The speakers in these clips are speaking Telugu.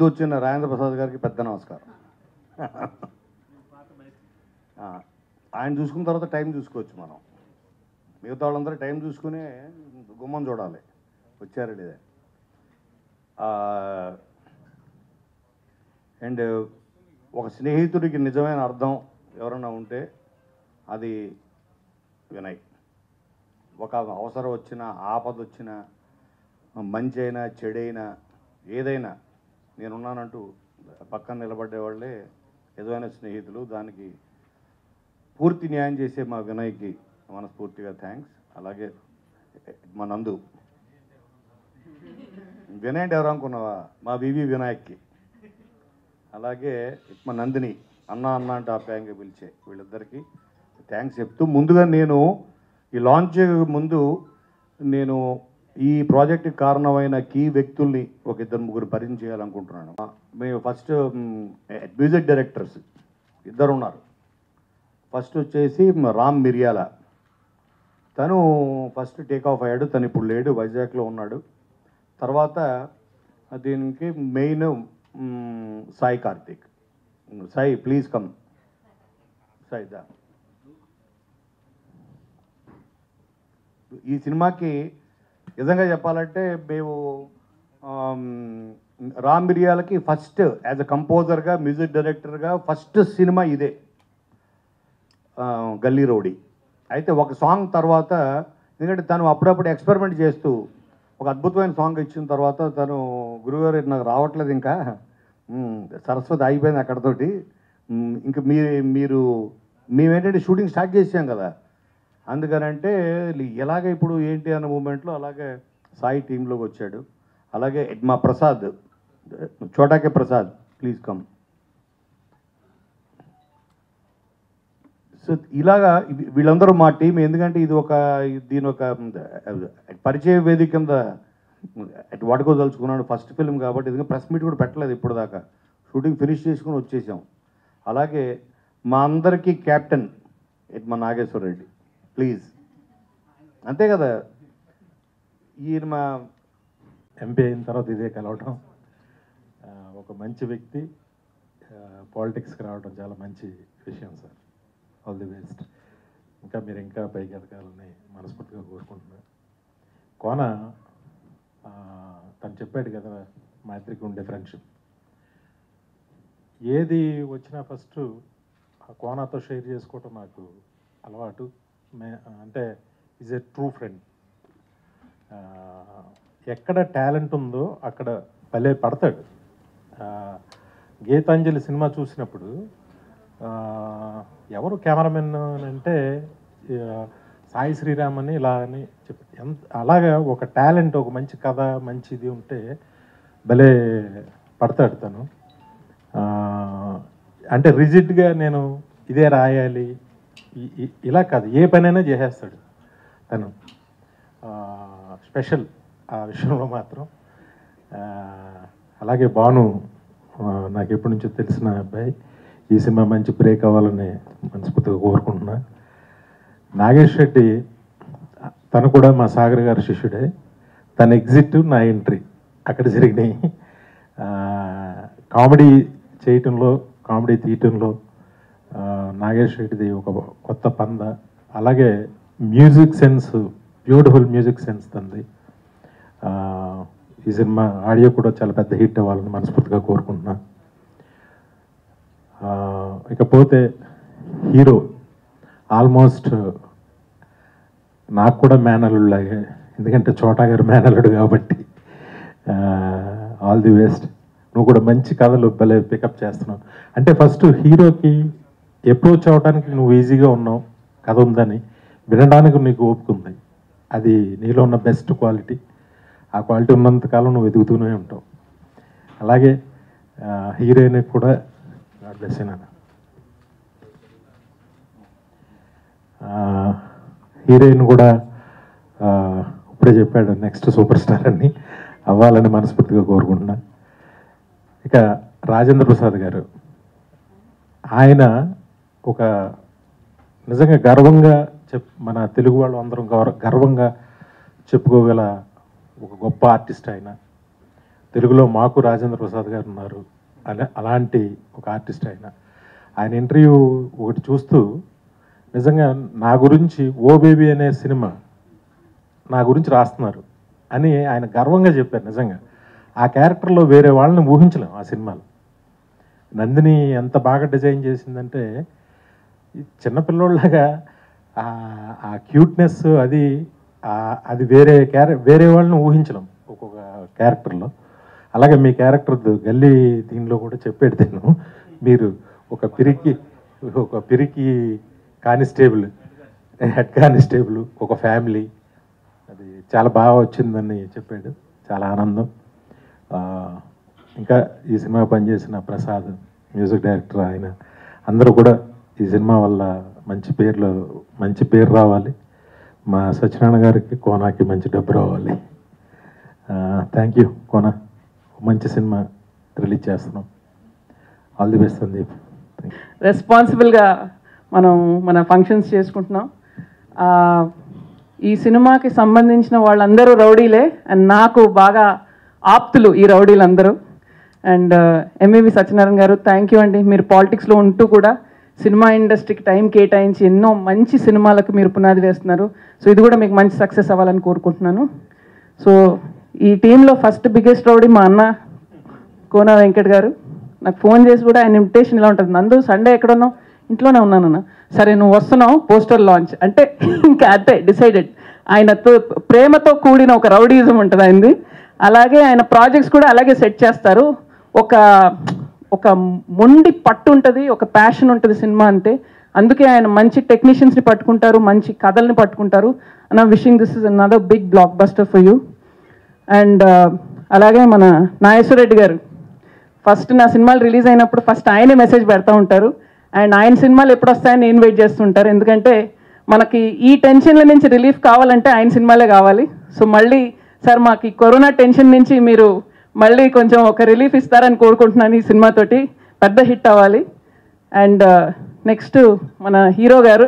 ముందు వచ్చిన రాజేంద్ర ప్రసాద్ గారికి పెద్ద నమస్కారం ఆ, ఆయన చూసుకున్న తర్వాత టైం చూసుకోవచ్చు మనం మిగతా వాళ్ళందరూ టైం చూసుకుని గుమ్మం చూడాలి వచ్చారు లేదా అండ్ ఒక స్నేహితుడికి నిజమైన అర్థం ఎవరైనా ఉంటే అది వినయ్ ఒక అవసరం వచ్చినా ఆపద వచ్చినా మంచి అయినా చెడైనా ఏదైనా నేనున్నానంటూ పక్కన నిలబడేవాళ్ళే నిజమైన స్నేహితులు దానికి పూర్తి న్యాయం చేసే మా వినయ్కి మనస్ఫూర్తిగా థ్యాంక్స్ అలాగే మా నందు వినయ్ అంటే ఎవరు అనుకున్నావా మా వివి వినాయక్కి అలాగే మా నందిని అన్న అన్న అంటే ఆప్యాయంగా పిలిచే వీళ్ళిద్దరికీ థ్యాంక్స్ చెప్తూ ముందుగా నేను ఈ లాంచ్ ముందు నేను ఈ ప్రాజెక్ట్కి కారణమైన కీ వ్యక్తుల్ని ఒక ఇద్దరు ముగ్గురు పరిచయం చేయాలనుకుంటున్నాను మేము ఫస్ట్ మ్యూజిక్ డైరెక్టర్స్ ఇద్దరు ఉన్నారు ఫస్ట్ వచ్చేసి రామ్ మిరియాల తను ఫస్ట్ టేక్ ఆఫ్ అయ్యాడు తను ఇప్పుడు లేడు వైజాగ్లో ఉన్నాడు తర్వాత దీనికి main um, Sai Karthik Sai please come Sai దా ఈ సినిమాకి నిజంగా చెప్పాలంటే మేము ఆమ్, రామ్ మిరియాలకి ఫస్ట్ యాజ్ అ కంపోజర్గా మ్యూజిక్ డైరెక్టర్గా ఫస్ట్ సినిమా ఇదే ఆ, గల్లీ రౌడీ అయితే ఒక సాంగ్ తర్వాత ఎందుకంటే తను అప్పుడప్పుడు ఎక్స్పెరిమెంట్ చేస్తూ ఒక అద్భుతమైన సాంగ్ ఇచ్చిన తర్వాత తను గురుగారు ఇది నాకు రావట్లేదు ఇంకా మ్, సరస్వతి అయిపోయింది అక్కడతోటి మ్, ఇంక మీ మీరు మేమేంటంటే షూటింగ్ స్టార్ట్ చేసాం కదా అందుకనంటే ఎలాగ ఇప్పుడు ఏంటి అన్న మూమెంట్లో అలాగే సాయి టీంలోకి వచ్చాడు అలాగే మా Prasad Chota K Prasad please come so ఇలాగా ఇవి- వీళ్ళందరూ మా టీం ఎందుకంటే ఇది ఒక దీని ఒక పరిచయ వేదిక కింద వాడుకోదలుచుకున్నాడు ఫస్ట్ ఫిల్మ్ కాబట్టి ఎందుకంటే ప్రెస్ మీట్ కూడా పెట్టలేదు ఇప్పుడు దాకా షూటింగ్ ఫినిష్ చేసుకుని వచ్చేసాం అలాగే మా అందరికీ క్యాప్టెన్ ఇట్ మా నాగేశ్వర రెడ్డి ప్లీజ్ అంతే కదా ఈయన మా ఎంపీ అయిన తర్వాత ఇదే కలవటం ఆ, ఒక మంచి వ్యక్తి పాలిటిక్స్కి రావడం చాలా మంచి విషయం సార్ ఆల్ ది బెస్ట్ ఇంకా మీరు ఇంకా పైకి ఎదగాలని మనస్ఫూర్తిగా కోరుకుంటున్నాను కోన ఆ, తను చెప్పాడు కదా మా ఇద్దరికి ఉండే ఫ్రెండ్షిప్ ఏది వచ్చినా ఫస్ట్ ఆ కోనాతో షేర్ చేసుకోవటం నాకు అలవాటు మే అంటే ఈజ్ ఎ ట్రూ ఫ్రెండ్ ఆ, ఎక్కడ టాలెంట్ ఉందో అక్కడ భలే పడతాడు ఆ, గీతాంజలి సినిమా చూసినప్పుడు ఆ, ఎవరు కెమెరామెన్ అని అంటే ఆ, సాయి శ్రీరామ్ అని ఇలా అని చెప్పి ఎంత అలాగా ఒక టాలెంట్ ఒక మంచి కథ మంచిది ఉంటే భలే పడతాడు తను ఆ, అంటే రిజిడ్గా నేను ఇదే రాయాలి ఇ- ఇ- ఇలా కాదు ఏ పనైనా చేసేస్తాడు తను స్పెషల్ ఆ విషయంలో మాత్రం ఆ, అలాగే బాను ఆ, నాకు ఎప్పటి నుంచో తెలిసిన అబ్బాయి ఈ సినిమా మంచి బ్రేక్ అవ్వాలని మనస్ఫూర్తిగా కోరుకుంటున్నా నాగేష్ రెడ్డి తను కూడా మా సాగర్ గారి శిష్యుడే తన ఎగ్జిట్ నా ఎంట్రీ అక్కడ జరిగినాయి ఆ, కామెడీ చేయటంలో కామెడీ తీయటంలో ఆ, నాగేష్ రెడ్డిది ఒక కొత్త పంద అలాగే music sense beautiful music sense తంది ఆ, ఈ సినిమా ఆడియో కూడా చాలా పెద్ద హిట్ అవ్వాలని మనస్ఫూర్తిగా కోరుకుంటున్నా ఆ, ఇకపోతే హీరో ఆల్మోస్ట్ నాకు కూడా మేనల్లులాగే ఎందుకంటే చోటా గారు మేనల్లుడు కాబట్టి ఆల్ ది బెస్ట్ నువ్వు కూడా మంచి కథలు భలే పికప్ చేస్తున్నావు అంటే ఫస్ట్ హీరోకి అప్రోచ్ అవ్వడానికి నువ్వు ఈజీగా ఉన్నావు కథ ఉందని వినడానికి నీకు ఓపిక ఉంది అది నీలో ఉన్న బెస్ట్ క్వాలిటీ ఆ క్వాలిటీ ఉన్నంతకాలం నువ్వు వెతుకుతూనే ఉంటావు అలాగే హీరోయిన్ కూడా గాడ్ బ్లెస్ నాన్న హీరోయిన్ కూడా ఆ, ఇప్పుడే చెప్పాడు నెక్స్ట్ సూపర్ స్టార్ అని అవ్వాలని మనస్ఫూర్తిగా కోరుకుంటున్నా ఇక రాజేంద్ర ప్రసాద్ గారు ఆయన ఒక నిజంగా గర్వంగా చెప్ మన తెలుగు వాళ్ళు అందరం గౌర- గర్వంగా చెప్పుకోగల ఒక గొప్ప ఆర్టిస్ట్ ఆయన తెలుగులో మాకు రాజేంద్ర ప్రసాద్ గారు ఉన్నారు అలా అలాంటి ఒక ఆర్టిస్ట్ ఆయన ఆయన ఇంటర్వ్యూ ఒకటి చూస్తూ నిజంగా నా గురించి ఓ బేబీ అనే సినిమా నా గురించి రాస్తున్నారు అని ఆయన గర్వంగా చెప్పారు నిజంగా ఆ క్యారెక్టర్లో వేరే వాళ్ళని ఊహించలేం ఆ సినిమాలో నందిని ఎంత బాగా డిజైన్ చేసిందంటే ఈ చిన్నపిల్లోళ్ళగా ఆ- ఆ క్యూట్నెస్ అది ఆ- అది వేరే క్యారె వేరే వాళ్ళని ఊహించలేం ఒక్కొక్క క్యారెక్టర్లో అలాగే మీ క్యారెక్టర్ గల్లీ దీనిలో కూడా చెప్పాడు నేను మీరు ఒక పిరికి ఒక పిరికి కానిస్టేబుల్ హెడ్ కానిస్టేబుల్ ఒక ఫ్యామిలీ అది చాలా బాగా వచ్చిందని చెప్పాడు చాలా ఆనందం ఆ, ఇంకా ఈ సినిమా పనిచేసిన ప్రసాద్ మ్యూజిక్ డైరెక్టర్ ఆయన అందరూ కూడా ఈ సినిమా వల్ల మంచి పేర్లు మంచి పేరు రావాలి మా సత్యనారాయణ గారికి కోనాకి మంచి డబ్బు రావాలి థ్యాంక్ యూ కోనా మంచి సినిమా రిలీజ్ చేస్తున్నాం all the best Sandeep thank you రెస్పాన్సిబుల్గా మనం మన ఫంక్షన్స్ చేసుకుంటున్నాం ఆ, ఈ సినిమాకి సంబంధించిన వాళ్ళందరూ రౌడీలే అండ్ నాకు బాగా ఆప్తులు ఈ రౌడీలందరూ అండ్ ఎంఏవి సత్యనారాయణ గారు థ్యాంక్ యూ అండి మీరు పాలిటిక్స్లో ఉంటూ కూడా సినిమా ఇండస్ట్రీకి టైం కేటాయించి ఎన్నో మంచి సినిమాలకు మీరు పునాది వేస్తున్నారు సో ఇది కూడా మీకు మంచి సక్సెస్ అవ్వాలని కోరుకుంటున్నాను సో ఈ టీంలో ఫస్ట్ బిగ్గెస్ట్ రౌడీ మా అన్న కోన వెంకట్ గారు నాకు ఫోన్ చేసి కూడా ఆయన ఇన్విటేషన్ ఇలా ఉంటుంది నందు సండే ఎక్కడున్నావు ఇంట్లోనే ఉన్నానన్న సరే నువ్వు వస్తున్నావు పోస్టర్ లాంచ్ అంటే ఇంకా అంతే డిసైడెడ్ ఆయనతో ప్రేమతో కూడిన ఒక రౌడీజం ఉంటుంది ఆయనది అలాగే ఆయన ప్రాజెక్ట్స్ కూడా అలాగే సెట్ చేస్తారు ఒక ఒక మొండి పట్టు ఉంటుంది ఒక ప్యాషన్ ఉంటుంది సినిమా అంటే అందుకే ఆయన మంచి టెక్నీషియన్స్ని పట్టుకుంటారు మంచి కథల్ని పట్టుకుంటారు and wishing this is another big blockbuster for you and అలాగే మన నాగేశ్వరరెడ్డి గారు ఫస్ట్ నా సినిమాలు రిలీజ్ అయినప్పుడు ఫస్ట్ ఆయనే మెసేజ్ పెడతా ఉంటారు అండ్ ఆయన సినిమాలు ఎప్పుడు వస్తాయని నేను వెయిట్ చేస్తుంటారు ఎందుకంటే మనకి ఈ టెన్షన్ల నుంచి రిలీఫ్ కావాలంటే ఆయన సినిమాలే కావాలి సో మళ్ళీ సార్ మాకు ఈ కరోనా టెన్షన్ నుంచి మీరు మళ్ళీ కొంచెం ఒక రిలీఫ్ ఇస్తారని కోరుకుంటున్నాను ఈ సినిమాతోటి పెద్ద హిట్ అవ్వాలి అండ్ నెక్స్ట్ మన హీరో గారు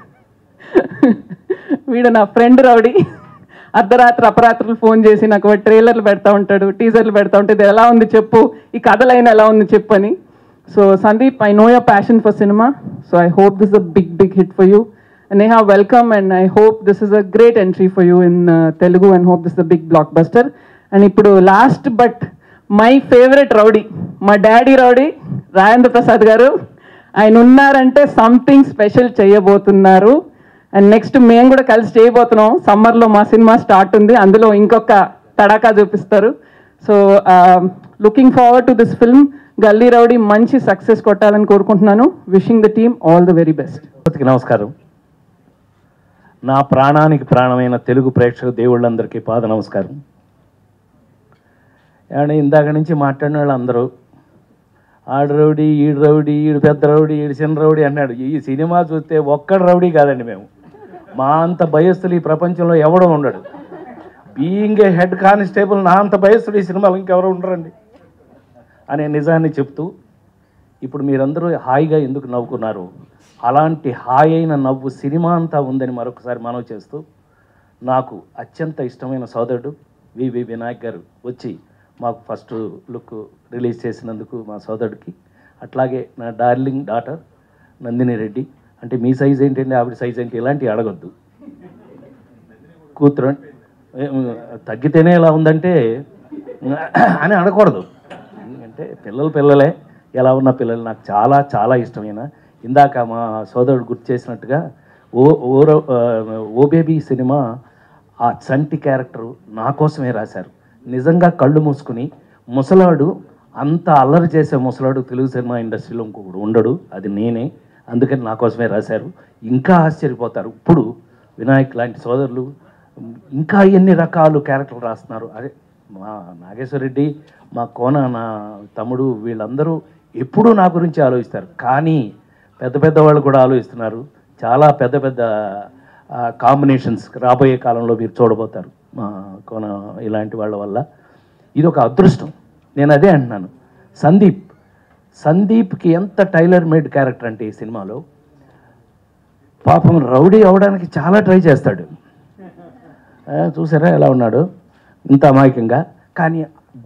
వీడు నా ఫ్రెండ్ రౌడీ అర్ధరాత్రి అపరాత్రులు ఫోన్ చేసి నాకు వాడు ట్రైలర్లు పెడతా ఉంటాడు టీజర్లు పెడతా ఉంటే ఇది ఎలా ఉంది చెప్పు ఈ కథలైన ఎలా ఉంది చెప్పు అని so Sandeep I know your passion for cinema so I hope this a big big hit for you Neha welcome and I hope this is a great entry for you in Telugu and hope this the big blockbuster and ఇప్పుడు last but my favourite rowdy మా డాడీ రౌడీ రాజేంద్ర ప్రసాద్ గారు ఆయన ఉన్నారంటే సంథింగ్ స్పెషల్ చేయబోతున్నారు అండ్ నెక్స్ట్ మేము కూడా కలిసి చేయబోతున్నాం సమ్మర్లో మా సినిమా స్టార్ట్ ఉంది అందులో ఇంకొక తడాకా చూపిస్తారు so looking forward to this film Gully Rowdy మంచి సక్సెస్ కొట్టాలని కోరుకుంటున్నాను wishing the team all the very best అందరికీ నమస్కారం నా ప్రాణానికి ప్రాణమైన తెలుగు ప్రేక్షక దేవుళ్ళందరికీ పాద నమస్కారం ఏమంటే ఇందాక నుంచి మాట్లాడిన వాళ్ళు అందరూ ఆడు రౌడీ ఈడు రౌడీ ఈడు పెద్ద రౌడీ ఈడు చిన్న రౌడీ అన్నాడు ఈ సినిమా చూస్తే ఒక్కడు రౌడీ కాదండి మేము మా అంత భయస్థులు ఈ ప్రపంచంలో ఎవడో ఉండడు బీయింగ్ ఏ హెడ్ కానిస్టేబుల్ నా అంత భయస్థుడు ఈ సినిమాలో ఇంకెవరు ఉండరండి అనే నిజాన్ని చెప్తూ ఇప్పుడు మీరందరూ హాయిగా ఎందుకు నవ్వుకున్నారు అలాంటి హాయి అయిన నవ్వు సినిమా అంతా ఉందని మరొకసారి మనవి చేస్తూ నాకు అత్యంత ఇష్టమైన సోదరుడు వివి వినాయక్ గారు వచ్చి మాకు ఫస్ట్ లుక్ రిలీజ్ చేసినందుకు మా సోదరుడికి అట్లాగే నా డార్లింగ్ డాటర్ నందిని రెడ్డి అంటే మీ సైజ్ ఏంటండి ఆవిడ సైజ్ ఏంటి ఇలాంటివి అడగొద్దు కూతురు ఏం, తగ్గితేనే ఎలా ఉందంటే అని అనకూడదు అంటే పిల్లలు పిల్లలే ఎలా ఉన్న పిల్లలు నాకు చాలా చాలా ఇష్టమైన ఇందాక మా సోదరుడు గుర్తు చేసినట్టుగా ఓ ఓరో ఓ బేబీ సినిమా ఆ చంటి క్యారెక్టర్ నా కోసమే రాశారు నిజంగా కళ్ళు మూసుకుని ముసలాడు అంత అల్లరి చేసే ముసలాడు తెలుగు సినిమా ఇండస్ట్రీలో ఇంకొకడు ఉండడు అది నేనే అందుకని నా కోసమే రాశారు ఇంకా ఆశ్చర్యపోతారు ఇప్పుడు వినాయక్ లాంటి సోదరులు ఇంకా ఎన్ని రకాలు క్యారెక్టర్లు రాస్తున్నారు అదే మా నాగేశ్వరరెడ్డి మా కోన నా తమ్ముడు వీళ్ళందరూ ఎప్పుడూ నా గురించి ఆలోచిస్తారు కానీ పెద్ద పెద్ద వాళ్ళు కూడా ఆలోచిస్తున్నారు చాలా పెద్ద పెద్ద కాంబినేషన్స్ రాబోయే కాలంలో మీరు చూడబోతారు మా కోన ఇలాంటి వాళ్ళ వల్ల ఇది ఒక అదృష్టం నేను అదే అంటున్నాను సందీప్ సందీప్కి ఎంత టైలర్ మేడ్ క్యారెక్టర్ అంటే ఈ సినిమాలో పాపం రౌడీ అవడానికి చాలా ట్రై చేస్తాడు ఆ, చూసారా ఎలా ఉన్నాడు ఇంత అమాయకంగా కానీ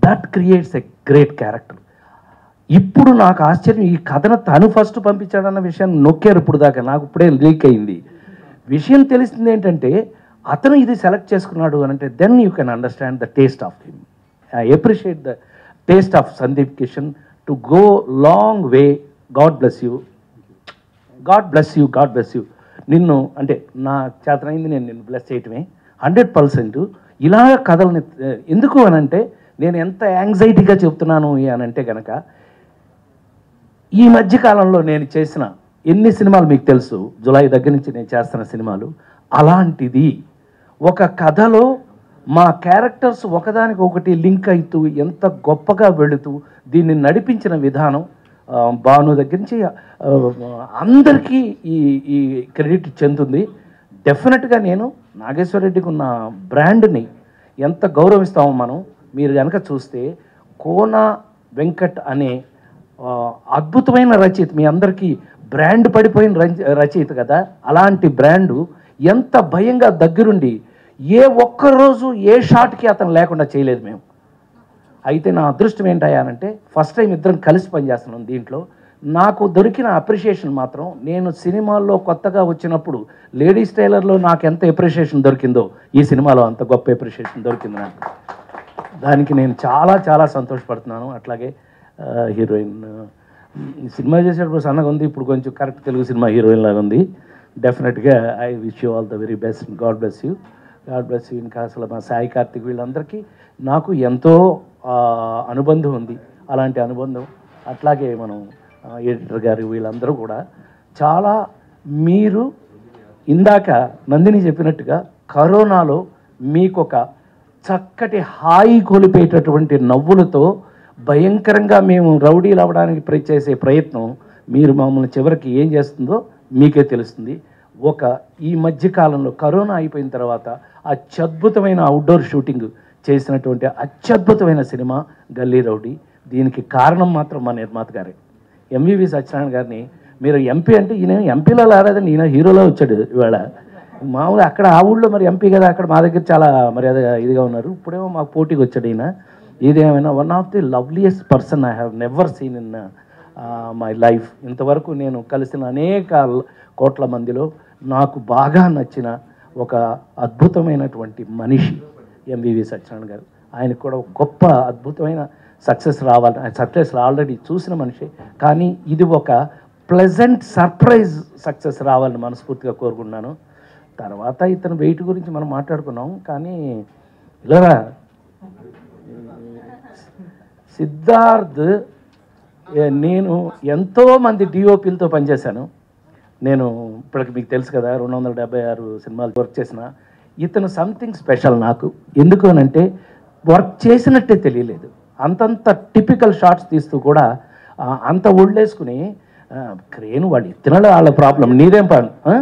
that creates a great character ఇప్పుడు నాకు ఆశ్చర్యం ఈ కథను తను ఫస్ట్ పంపించాడన్న విషయాన్ని నొక్కారు ఇప్పుడు దాకా నాకు ఇప్పుడే లీక్ అయింది విషయం తెలిసింది ఏంటంటే అతను ఇది సెలెక్ట్ చేసుకున్నాడు అని అంటే then you can understand the taste of him I appreciate the taste of Sandeep Kishan to go long way God bless you God bless you God bless you నిన్ను అంటే నా చేతనైంది నేను నిన్ను బ్లెస్ చేయటమే హండ్రెడ్ పర్సెంట్ ఇలా కథల్ని ఎందుకు అని అంటే నేను ఎంత యాంగ్జైటీగా చెప్తున్నాను అని అంటే కనుక ఈ మధ్య కాలంలో నేను చేసిన ఎన్ని సినిమాలు మీకు తెలుసు జులై దగ్గర నుంచి నేను చేస్తున్న సినిమాలు అలాంటిది ఒక కథలో మా క్యారెక్టర్స్ ఒకదానికి ఒకటి లింక్ అవుతూ ఎంత గొప్పగా వెళుతూ దీన్ని నడిపించిన విధానం ఆ, భాను దగ్గర నుంచి ఆ, అందరికీ ఈ ఈ క్రెడిట్ చెందుతుంది డెఫినెట్గా నేను నాగేశ్వరరెడ్డికి ఉన్న బ్రాండ్ని ఎంత గౌరవిస్తామో మనం మీరు కనుక చూస్తే కోన వెంకట్ అనే ఆ, అద్భుతమైన రచయిత మీ అందరికీ బ్రాండ్ పడిపోయిన రచ- రచయిత కదా అలాంటి బ్రాండు ఎంత భయంగా దగ్గరుండి ఏ ఒక్క రోజు ఏ షాట్కి అతను లేకుండా చేయలేదు మేము అయితే నా అదృష్టం ఏంటయ్యానంటే ఫస్ట్ టైం ఇద్దరం కలిసి పనిచేస్తున్నాం దీంట్లో నాకు దొరికిన అప్రిషియేషన్ మాత్రం నేను సినిమాల్లో కొత్తగా వచ్చినప్పుడు లేడీస్ టైలర్లో నాకు ఎంత అప్రిషియేషన్ దొరికిందో ఈ సినిమాలో అంత గొప్ప అప్రిషియేషన్ దొరికింది నాకు దానికి నేను చాలా చాలా సంతోషపడుతున్నాను అట్లాగే ఆ, హీరోయిన్ ఆ, ఈ సినిమా చేసేటప్పుడు సన్నగా ఉంది ఇప్పుడు కొంచెం కరెక్ట్ తెలుగు సినిమా హీరోయిన్ లాగా ఉంది డెఫినెట్గా I wish you all the very best God bless you God bless you ఇంకా అసలు మా సాయి కార్తిక్ వీళ్ళందరికీ నాకు ఎంతో ఆ, అనుబంధం ఉంది అలాంటి అనుబంధం అట్లాగే మనం ఆ, ఎడిటర్ గారు వీళ్ళందరూ కూడా చాలా మీరు ఇందాక నందిని చెప్పినట్టుగా కరోనాలో మీకు ఒక చక్కటి హాయి కొలిపేటటువంటి నవ్వులతో భయంకరంగా మేము రౌడీలు అవ్వడానికి ప్ర చేసే ప్రయత్నం మీరు మమ్మల్ని చివరికి ఏం చేస్తుందో మీకే తెలుస్తుంది ఒక ఈ మధ్య కాలంలో కరోనా అయిపోయిన తర్వాత అత్యద్భుతమైన అవుట్డోర్ షూటింగ్ చేసినటువంటి అత్యద్భుతమైన సినిమా గల్లీ రౌడీ దీనికి కారణం మాత్రం మా నిర్మాత గారే ఎంవివి సత్యనారాయణ గారిని మీరు ఎంపీ అంటే ఈయన ఎంపీలో రాలేదండి ఈయన హీరోలో వచ్చాడు ఇవాళ మామూలుగా అక్కడ ఆ ఊళ్ళో మరి ఎంపీ కదా అక్కడ మా దగ్గర చాలా మర్యాద ఇదిగా ఉన్నారు ఇప్పుడేమో మాకు పోటీకి వచ్చాడు ఈయన ఇదేమైనా one of the loveliest person I have never seen in my life ఇంతవరకు నేను కలిసిన అనేక ల- కోట్ల మందిలో నాకు బాగా నచ్చిన ఒక అద్భుతమైనటువంటి మనిషి ఎంవివి సత్యనారాయణ గారు ఆయనకు కూడా ఒక గొప్ప అద్భుతమైన సక్సెస్ రావాలి సక్సెస్ ఆల్రెడీ చూసిన మనిషి కానీ ఇది ఒక ప్లెజెంట్ సర్ప్రైజ్ సక్సెస్ రావాలని మనస్ఫూర్తిగా కోరుకున్నాను తర్వాత ఇతను వెయిట్ గురించి మనం మాట్లాడుకున్నాం కానీ ఇలా సిద్ధార్థ్ ఏ, నేను ఎంతో మంది డిఓపీలతో పనిచేశాను నేను ఇప్పటికి మీకు తెలుసు కదా రెండు వందల డెబ్బై ఆరు సినిమాలు వర్క్ చేసిన ఇతను సంథింగ్ స్పెషల్ నాకు ఎందుకు అని అంటే వర్క్ చేసినట్టే తెలియలేదు అంతంత టిపికల్ షార్ట్స్ తీస్తూ కూడా ఆ, అంత ఒళ్ళేసుకుని ఆ, క్రేన్ వాళ్ళు ఇతరుల వాళ్ళ ప్రాబ్లం నీదేం పని ఆ?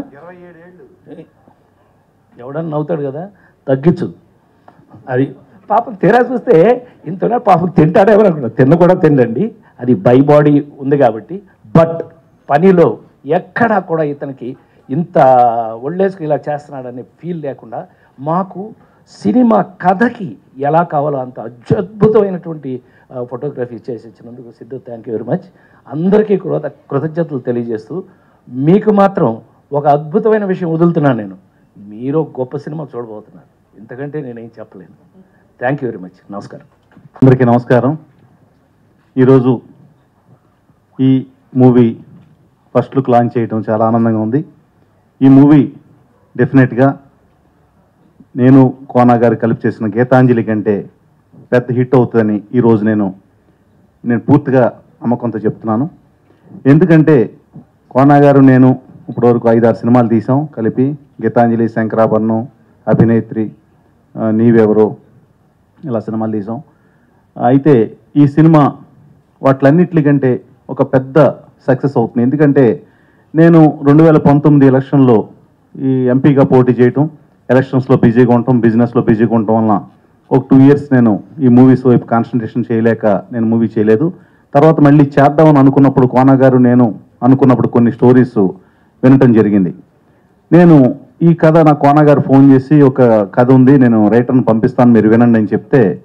ఎవడన్నా నవ్వుతాడు కదా తగ్గించు అది పాపం తీరా చూస్తే ఇంతలో పాపం తింటాడేమో అనుకున్నా తిన్న కూడా తినండి అది బై బాడీ ఉంది కాబట్టి బట్ పనిలో ఎక్కడా కూడా ఇతనికి ఇంత ఒళ్ళేసుకు ఇలా చేస్తున్నాడనే ఫీల్ లేకుండా మాకు సినిమా కథకి ఎలా కావాలో అంత అత్యద్భుతమైనటువంటి ఫోటోగ్రఫీ చేసి ఇచ్చినందుకు Siddhu thank you very much అందరికీ కృత కృతజ్ఞతలు తెలియజేస్తూ మీకు మాత్రం ఒక అద్భుతమైన విషయం వదులుతున్నాను నేను మీరు ఒక గొప్ప సినిమా చూడబోతున్నారు ఇంతకంటే నేనేం చెప్పలేను థ్యాంక్ యూ వెరీ మచ్ నమస్కారం అందరికీ నమస్కారం ఈరోజు ఈ మూవీ ఫస్ట్ లుక్ లాంచ్ చేయడం చాలా ఆనందంగా ఉంది ఈ మూవీ డెఫినెట్గా నేను కోనా గారు కలిపి చేసిన గీతాంజలి కంటే పెద్ద హిట్ అవుతుందని ఈరోజు నేను నేను పూర్తిగా నమ్మకంతో చెప్తున్నాను ఎందుకంటే కోనా గారు నేను ఇప్పటివరకు ఐదారు సినిమాలు తీసాం కలిపి గీతాంజలి శంకరాభరణం అభినేత్రి ఆ, నీవెవరో ఇలా సినిమాలు తీసాం అయితే ఈ సినిమా వాటిలన్నిటికంటే ఒక పెద్ద సక్సెస్ అవుతుంది ఎందుకంటే నేను రెండు వేల పంతొమ్మిది ఎలక్షన్లో ఈ ఎంపీగా పోటీ చేయటం ఎలక్షన్స్లో బిజీగా ఉండటం బిజినెస్లో బిజీగా ఉండటం వలన ఒక టూ ఇయర్స్ నేను ఈ మూవీస్ వైపు కాన్సన్ట్రేషన్ చేయలేక నేను మూవీ చేయలేదు తర్వాత మళ్ళీ చేద్దామని అనుకున్నప్పుడు కోన గారు నేను అనుకున్నప్పుడు కొన్ని స్టోరీస్ వినటం జరిగింది నేను ఈ కథ నా కోన గారు ఫోన్ చేసి ఒక కథ ఉంది నేను రైటర్ని పంపిస్తాను మీరు వినండి అని చెప్తే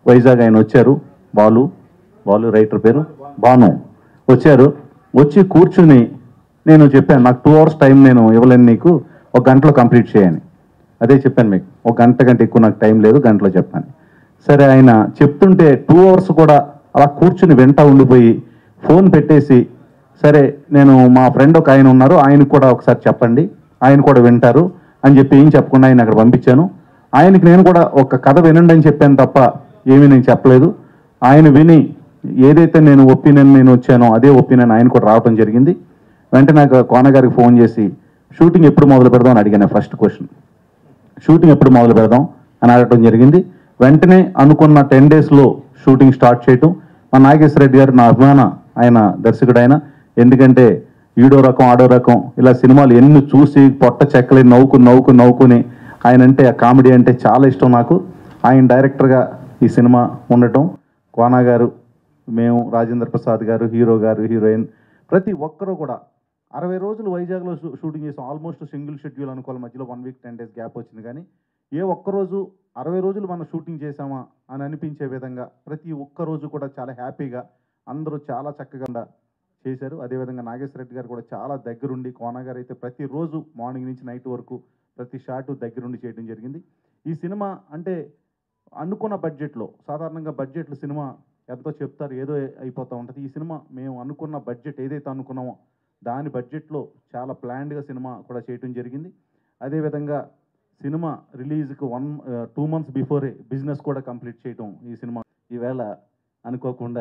వైజాగ్ ఆయన వచ్చారు బాలు బాలు రైటర్ పేరు బాను వచ్చారు వచ్చి కూర్చుని నేను చెప్పాను నాకు టూ అవర్స్ టైం నేను ఇవ్వలేను నీకు ఒక గంటలో కంప్లీట్ చేయని అదే చెప్పాను మీకు ఒక గంట కంటే ఎక్కువ నాకు టైం లేదు గంటలో చెప్పాను సరే ఆయన చెప్తుంటే టూ అవర్స్ కూడా అలా కూర్చుని వెంట ఉండిపోయి ఫోన్ పెట్టేసి సరే నేను మా ఫ్రెండ్ ఒక ఆయన ఉన్నారు ఆయనకు కూడా ఒకసారి చెప్పండి ఆయన కూడా వింటారు అని చెప్పి ఏం చెప్పకుండా ఆయన అక్కడ పంపించాను ఆయనకి నేను కూడా ఒక కథ వినండి అని చెప్పాను తప్ప ఏమీ నేను చెప్పలేదు ఆయన విని ఏదైతే నేను ఒపీనియన్ నేను వచ్చానో అదే ఒపీనియన్ ఆయన కూడా రావడం జరిగింది వెంటనే నాకు కోన గారికి ఫోన్ చేసి షూటింగ్ ఎప్పుడు మొదలు పెడదాం అని అడిగాను ఫస్ట్ క్వశ్చన్ షూటింగ్ ఎప్పుడు మొదలు పెడదాం అని అడగడం జరిగింది వెంటనే అనుకున్న టెన్ డేస్లో షూటింగ్ స్టార్ట్ చేయటం మా నాగేశ్వర రెడ్డి గారు నా అభిమాన ఆయన దర్శకుడు ఆయన ఎందుకంటే ఈడో రకం ఆడో రకం ఇలా సినిమాలు ఎన్ని చూసి పొట్ట చెక్కలి నవ్వుకుని నవ్వుకుని నవ్వుకుని ఆయన అంటే ఆ కామెడీ అంటే చాలా ఇష్టం నాకు ఆయన డైరెక్టర్గా ఈ సినిమా ఉండటం కోనా గారు మేము రాజేంద్ర ప్రసాద్ గారు హీరో గారు హీరోయిన్ ప్రతి ఒక్కరూ కూడా అరవై రోజులు వైజాగ్లో షూ- షూటింగ్ చేసాం ఆల్మోస్ట్ సింగిల్ షెడ్యూల్ అనుకోవాలి మధ్యలో one week ten days gap వచ్చింది కానీ ఏ ఒక్క రోజు అరవై రోజులు మనం షూటింగ్ చేసామా అని అనిపించే విధంగా ప్రతి ఒక్క రోజు కూడా చాలా హ్యాపీగా అందరూ చాలా చక్కగా చేశారు అదేవిధంగా నాగేశ్వర రెడ్డి గారు కూడా చాలా దగ్గరుండి కోన గారు అయితే ప్రతిరోజు మార్నింగ్ నుంచి నైట్ వరకు ప్రతి షాటు దగ్గరుండి చేయడం జరిగింది ఈ సినిమా అంటే అనుకున్న బడ్జెట్లో సాధారణంగా బడ్జెట్లు సినిమా ఎంతో చెప్తారు ఏదో అయిపోతూ ఉంటుంది ఈ సినిమా మేము అనుకున్న బడ్జెట్ ఏదైతే అనుకున్నామో దాని బడ్జెట్లో చాలా ప్లాన్డ్గా సినిమా కూడా చేయటం జరిగింది అదేవిధంగా సినిమా రిలీజ్కి వన్ టూ మంత్స్ బిఫోరే బిజినెస్ కూడా కంప్లీట్ చేయటం ఈ సినిమా ఈవేళ అనుకోకుండా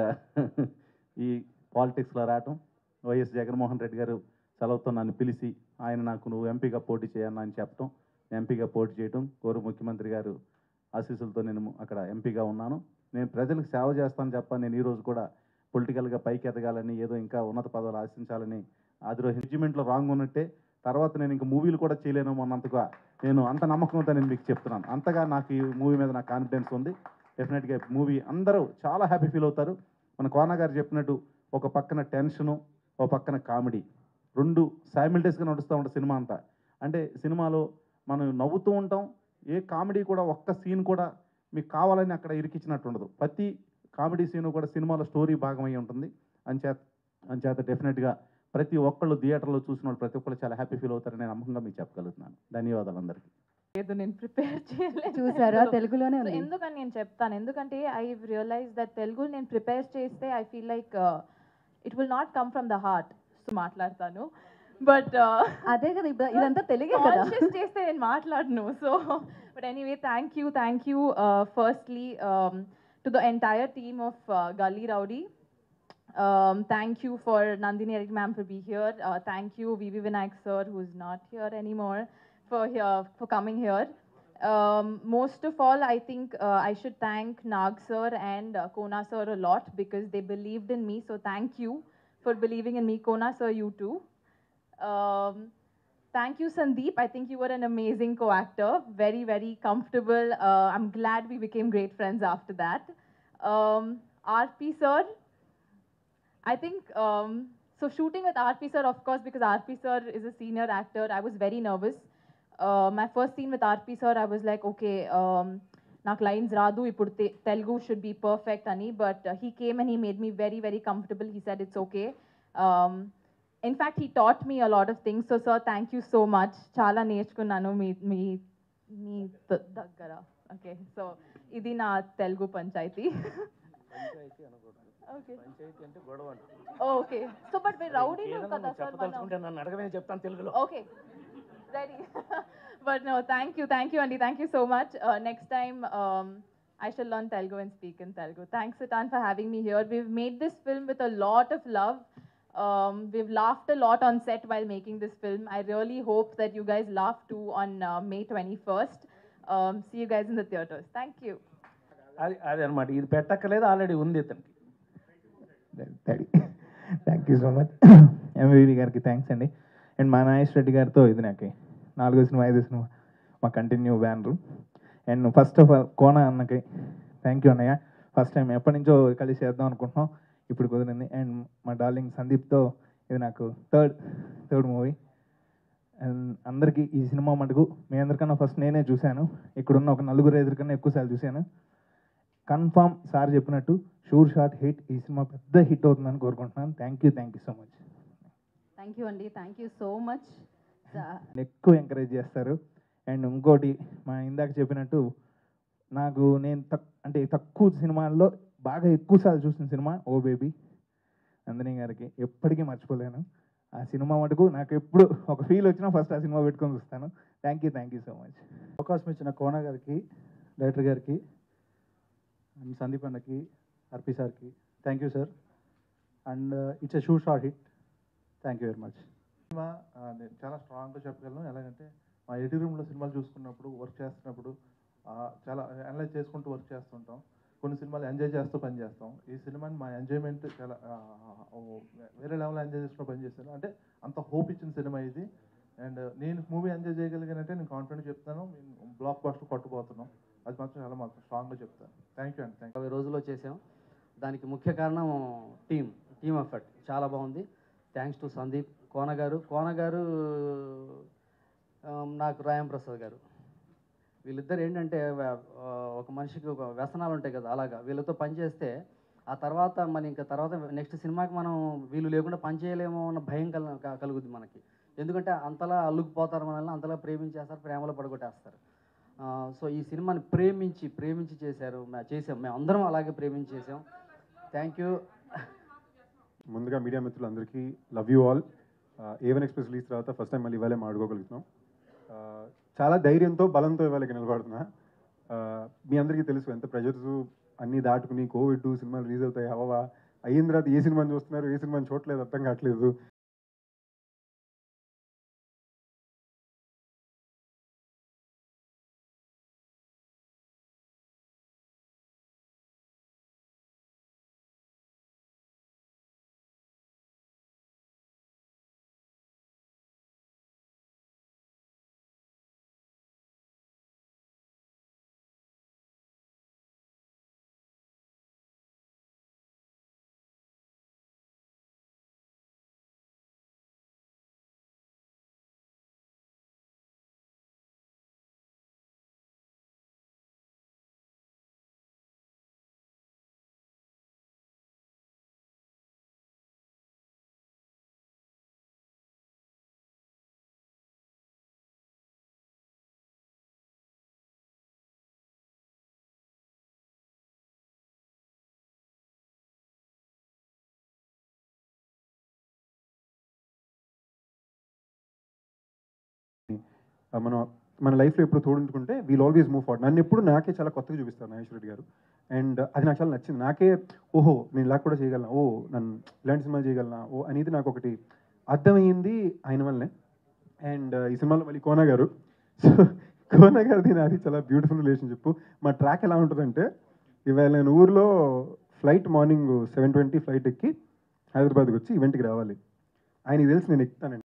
ఈ పాలిటిక్స్లో రావటం వైఎస్ జగన్మోహన్ రెడ్డి గారు సెలవుతో నన్ను పిలిచి ఆయన నాకు నువ్వు ఎంపీగా పోటీ చేయన్నా అని చెప్పటం ఎంపీగా పోటీ చేయటం గౌరవ ముఖ్యమంత్రి గారు ఆశీస్సులతో నేను అక్కడ ఎంపీగా ఉన్నాను నేను ప్రజలకు సేవ చేస్తాను చెప్ప నేను ఈరోజు కూడా పొలిటికల్గా పైకి ఎదగాలని ఏదో ఇంకా ఉన్నత పదవులు ఆశించాలని అదిరో రెజిమెంట్లో రాంగ్ ఉన్నట్టే తర్వాత నేను ఇంకా మూవీలు కూడా చేయలేను అన్నంతగా నేను అంత నమ్మకంతో నేను మీకు చెప్తున్నాను అంతగా నాకు ఈ మూవీ మీద నాకు కాన్ఫిడెన్స్ ఉంది డెఫినెట్గా మూవీ అందరూ చాలా హ్యాపీ ఫీల్ అవుతారు మన కోన గారు చెప్పినట్టు ఒక పక్కన టెన్షను ఒక పక్కన కామెడీ రెండు సైమిల్టేస్గా నడుస్తూ ఉంటుంది సినిమా అంతా అంటే సినిమాలో మనం నవ్వుతూ ఉంటాం ఏ కామెడీ కూడా ఒక్క సీన్ కూడా మీకు కావాలని అక్కడ ఇరికిచ్చినట్టు ఉండదు ప్రతి కామెడీ సీన్ కూడా సినిమాలో స్టోరీ భాగమై ఉంటుంది అంచేత అంచేత డెఫినెట్గా ప్రతి ఒక్కళ్ళు థియేటర్లో చూసిన వాళ్ళు ప్రతి ఒక్కళ్ళు చాలా హ్యాపీ ఫీల్ అవుతారని నేను నమ్మకంగా మీకు చెప్పగలుగుతున్నాను ధన్యవాదాలు అందరికీ లేదు నేను ప్రిపేర్ చేయలేదు చూసారా తెలుగులో. తెలుగులోనే So, ఉంది ఎందుకని నేను చెప్తాను ఎందుకంటే ఐ రియలైజ్ దట్ తెలుగు నేను ప్రిపేర్ చేస్తే I feel like it will not come from the heart so మాట్లాడతాను బట్ అదే కదా ఇప్పుడు ఇదంతా తెలుగే కదా కాన్షియస్ చేస్తే నేను మాట్లాడను so but anyway thank you thank you firstly to the entire team of Gully Rowdy um, thank you for Nandini Eric ma'am for being here. Uh, thank you Vivi Vinayak sir who's not here anymore for here for coming here. Um, most of all, I think uh, I should thank Nag sir and uh, Kona sir a lot because they believed in me. So thank you for believing in me, Kona sir. You too. Um, thank you, Sandeep. I think you were an amazing co-actor. Very, very comfortable. Uh, I'm glad we became great friends after that. Um, RP sir, I think um, so. Shooting with RP sir, of course, because RP sir is a senior actor. I was very nervous. Uh, my first scene with RP sir, I was like, okay, um, నాకు లైన్స్ రాదు ఇప్పుడు తెలుగు షుడ్ బి పర్ఫెక్ట్ అని but he came and he made me very very comfortable he said it's okay in fact he taught me a lot of things so sir thank you so much చాలా నేర్చుకున్నాను మీ మీ మీ ద- దగ్గర ఓకే సో ఇది నా Telugu panchayat okay okay so but మీరు రౌడీలు కదా సార్ మనం చెప్పదలుచుకుంటే నన్ను అడగమే చెప్తాను తెలుగులో Okay, ready. but no, thank you, thank you, Andy. Thank you so much. Uh, next time, um, I shall learn Telugu and speak in Telugu. Thanks, Sitan, for having me here. We've made this film with a lot of love. Um, we've laughed a lot on set while making this film. I really hope that you guys laugh too on uh, May 21st. Um, see you guys in the theaters. Thank you. అది అది అనమాట ఇది పెట్టక్కర్లేదు ఆల్రెడీ ఉంది ఇతనికి thank you so much MVV గారికి థ్యాంక్స్ అండి అండ్ మా నాగేష్ రెడ్డి గారితో ఇది నాకు నాలుగో సినిమా ఐదో సినిమా మా continue banner and first of all Kona అన్నకి థ్యాంక్ యూ అన్నయ్య ఫస్ట్ టైం ఎప్పటి నుంచో కలిసి చేద్దాం అనుకుంటున్నాం ఇప్పుడు కుదిరింది అండ్ మా డార్లింగ్ సందీప్తో ఇది నాకు థర్డ్ థర్డ్ మూవీ అండ్ అందరికీ ఈ సినిమా మటుకు మీ అందరికన్నా ఫస్ట్ నేనే చూశాను ఇక్కడున్న ఒక నలుగురు ఐదురు కన్నా ఎక్కువసార్లు చూశాను కన్ఫామ్ సార్ చెప్పినట్టు షూర్ షాట్ హిట్ ఈ సినిమా పెద్ద హిట్ అవుతుందని కోరుకుంటున్నాను thank you thank you so much thank you అండి థ్యాంక్ యూ సో మచ్ ఎక్కువ ఎంకరేజ్ చేస్తారు అండ్ ఇంకోటి మా ఇందాక చెప్పినట్టు నాకు నేను తక్ అంటే తక్కువ సినిమాల్లో బాగా ఎక్కువ సార్లు చూసిన సినిమా ఓ బేబీ నందిని గారికి ఎప్పటికీ మర్చిపోలేను ఆ సినిమా మటుకు నాకు ఎప్పుడు ఒక ఫీల్ వచ్చినా ఫస్ట్ ఆ సినిమా పెట్టుకొని చూస్తాను thank you thank you so much అవకాశం ఇచ్చిన కోన గారికి డైరెక్టర్ గారికి అండ్ సందీప్ అన్నకి ఆర్పి సార్కి thank you sir and it's a sure shot hit thank you very much సినిమా ఆ, నేను చాలా స్ట్రాంగ్గా చెప్పగలను ఎలాగంటే మా ఎడిటింగ్ రూమ్లో సినిమాలు చూసుకున్నప్పుడు వర్క్ చేస్తున్నప్పుడు ఆ, చాలా అనలైజ్ చేసుకుంటూ వర్క్ చేస్తుంటాం కొన్ని సినిమాలు ఎంజాయ్ చేస్తూ పని చేస్తాం ఈ సినిమాని మా ఎంజాయ్మెంట్ చాలా ఆ, ఓ, వేరే లెవెల్లో ఎంజాయ్ చేసుకుంటూ పని చేస్తాను అంటే అంత హోప్ ఇచ్చిన సినిమా ఇది అండ్ నేను మూవీ ఎంజాయ్ చేయగలిగానంటే నేను కాన్ఫిడెంట్ చెప్తాను బ్లాక్ బాస్టర్ కొట్టబోతున్నాం అది మాత్రం చాలా మాత్రం స్ట్రాంగ్గా చెప్తాను థ్యాంక్ యూ అండి థ్యాంక్ యాభై రోజుల్లో చేసాం దానికి ముఖ్య కారణం టీం టీమ్ ఎఫర్ట్ చాలా బాగుంది థ్యాంక్స్ టు సందీప్ కోన గారు కోన గారు ఆ, నాకు రాయం ప్రసాద్ గారు వీళ్ళిద్దరు ఏంటంటే వ- ఆ, ఒక మనిషికి ఒక వ్యసనాలు ఉంటాయి కదా అలాగా వీళ్ళతో పని చేస్తే ఆ తర్వాత మరి ఇంకా తర్వాత నెక్స్ట్ సినిమాకి మనం వీళ్ళు లేకుండా పని చేయలేమో అన్న భయం కల క- కలుగుద్ది మనకి ఎందుకంటే అంతలా అల్లుకుపోతారు మనల్ని అంతలా ప్రేమించేస్తారు ప్రేమలో పడగొట్టేస్తారు ఆ, సో ఈ సినిమాని ప్రేమించి ప్రేమించి చేశారు మే- చేసాం మేము అందరం అలాగే ప్రేమించి చేసాం థ్యాంక్ యూ ముందుగా మీడియా మిత్రులందరికీ love you all A one express release తర్వాత ఫస్ట్ టైం మళ్ళీ ఇవాళే మాట్లాడుకోగలుగుతున్నాం ఆ, చాలా ధైర్యంతో బలంతో ఇవాళ ఇక్కడ నిలబడుతున్నా ఆ, మీ అందరికీ తెలుసు ఎంత ప్రెజర్స్ అన్నీ దాటుకుని కోవిడ్ సినిమాలు రిలీజ్ అవుతాయి అవవా అయిన తర్వాత ఏ సినిమాని చూస్తున్నారు ఏ సినిమాని చూడలేదు అర్థం కావట్లేదు ఆ, మనం మన లైఫ్లో ఎప్పుడు తోడుకుంటే వీల్ ఆల్వేస్ మూవ్ ఫార్వర్డ్ నన్ను ఎప్పుడు నాకే చాలా కొత్తగా చూపిస్తారు నాగేశ్వర రెడ్డి గారు అండ్ అది నాకు చాలా నచ్చింది నాకే ఓహో నేను ఇలా కూడా చేయగలనా ఓ నన్ను ఇలాంటి సినిమాలు చేయగలనా ఓ అనేది నాకు ఒకటి అర్థమైంది ఆయన వల్లనే అండ్ ఈ సినిమాలో మళ్ళీ కోన గారు సో కోన గారిది నాది చాలా బ్యూటిఫుల్ రిలేషన్షిప్ మా ట్రాక్ ఎలా ఉంటుందంటే ఇవాళ నేను ఊర్లో flight morning seven twenty flight ఎక్కి హైదరాబాద్కి వచ్చి ఈవెంట్కి రావాలి ఆయనకి తెలిసి నేను ఎక్కుతానండి